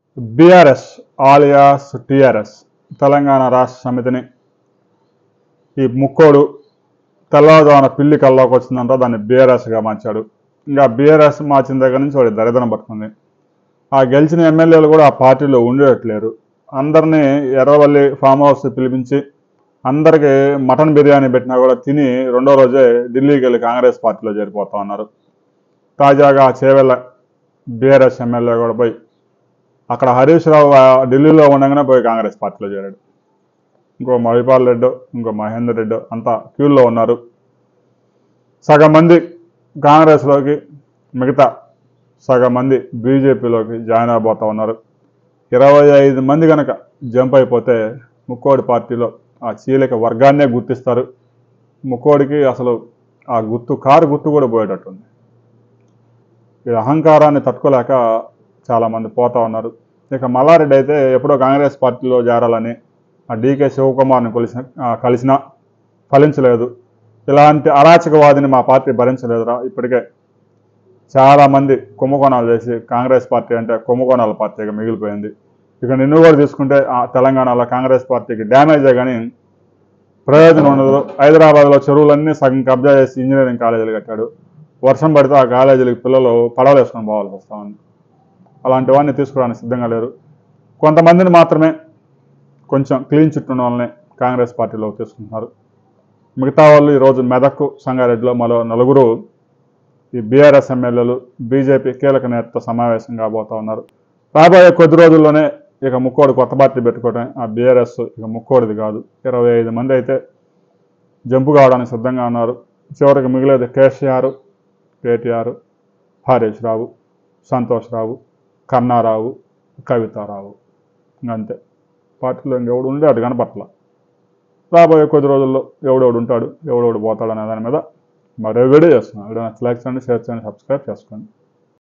BRS alias TRS Telangana రాష్ట్ర సమితిని ఈ ముక్కోడు తెల్లవారుజామున పిల్లి కల్లోకి వచ్చిందంట దాన్ని బీఆర్ఎస్గా మార్చాడు ఇంకా బీఆర్ఎస్ మార్చిన దగ్గర నుంచి వాడి దరిద్రం పట్టుకుంది ఆ గెలిచిన ఎమ్మెల్యేలు కూడా ఆ పార్టీలో ఉండేట్లేరు అందరినీ ఎర్రవల్లి ఫామ్ హౌస్ పిలిపించి అందరికీ మటన్ బిర్యానీ పెట్టినా కూడా తిని రెండో రోజే ఢిల్లీకి వెళ్ళి కాంగ్రెస్ పార్టీలో చేరిపోతా ఉన్నారు తాజాగా చేవెళ్ళ బీఆర్ఎస్ ఎమ్మెల్యే కూడా పోయి అక్కడ హరీష్ రావు ఆ ఢిల్లీలో ఉండగానే పోయి కాంగ్రెస్ పార్టీలో చేరాడు ఇంకో మహిపాల్ రెడ్డో ఇంకో మహేందర్ రెడ్డో అంతా క్యూల్లో ఉన్నారు సగం మంది కాంగ్రెస్లోకి మిగతా సగం మంది బీజేపీలోకి జాయిన్ అయిపోతా ఉన్నారు ఇరవై ఐదు మంది కనుక జంప్ అయిపోతే ముక్కోడి పార్టీలో ఆ చీలిక వర్గాన్నే గుర్తిస్తారు ముక్కోడికి అసలు ఆ గుర్తు కారు గుర్తు కూడా పోయేటట్టుంది ఈ అహంకారాన్ని తట్టుకోలేక చాలామంది పోతా ఉన్నారు ఇక మల్లారెడ్డి అయితే ఎప్పుడో కాంగ్రెస్ పార్టీలో చేరాలని ఆ డీకే శివకుమార్ని కొలిసిన ఆ, కలిసినా ఫలించలేదు ఇలాంటి అరాచకవాదిని మా పార్టీ భరించలేదురా ఇప్పటికే చాలామంది కుంభకోణాలు చేసి కాంగ్రెస్ పార్టీ అంటే కుంభకోణాల పార్టీగా మిగిలిపోయింది ఇక నిన్ను కూడా తీసుకుంటే ఆ తెలంగాణలో కాంగ్రెస్ పార్టీకి డ్యామేజే కానీ ప్రయోజనం ఉండదు హైదరాబాద్లో చెరువులన్నీ సగం కబ్జా చేసి ఇంజనీరింగ్ కాలేజీలు కట్టాడు వర్షం పడితే ఆ కాలేజీలకు పిల్లలు పడవలు వేసుకొని పోవాల్సి వస్తా ఉంది అలాంటి వాడిని తీసుకురావడానికి సిద్ధంగా లేరు కొంతమందిని మాత్రమే కొంచెం క్లీన్ చిట్ ఉన్న వాళ్ళని కాంగ్రెస్ పార్టీలో తీసుకుంటున్నారు మిగతా వాళ్ళు ఈరోజు మెదక్ సంగారెడ్డిలో మరో నలుగురు ఈ బీఆర్ఎస్ ఎమ్మెల్యేలు బీజేపీ కీలక నేతతో సమావేశం కాబోతా ఉన్నారు రాబోయే కొద్ది రోజుల్లోనే ఇక ముక్కోడు కొత్త పార్టీ పెట్టుకోవడం ఆ బీఆర్ఎస్ ఇక ముక్కోడిది కాదు ఇరవై ఐదు మంది అయితే జంపు కావడానికి సిద్ధంగా ఉన్నారు చివరికి మిగిలేదు కేసీఆర్ కేటీఆర్ హరీష్ రావు సంతోష్ రావు కన్నారావు కవితారావు ఇంకంతే పార్టీలో ఇంకెవడు ఉండే అటు కనపట్ల రాబోయే కొద్ది రోజుల్లో ఎవడెవడు ఉంటాడు ఎవడెవడు పోతాడు అనే దాని మీద మరో వీడియో చేస్తున్నాను వీడియో నచ్చ లైక్ చేయండి షేర్ చేయండి సబ్స్క్రైబ్ చేసుకోండి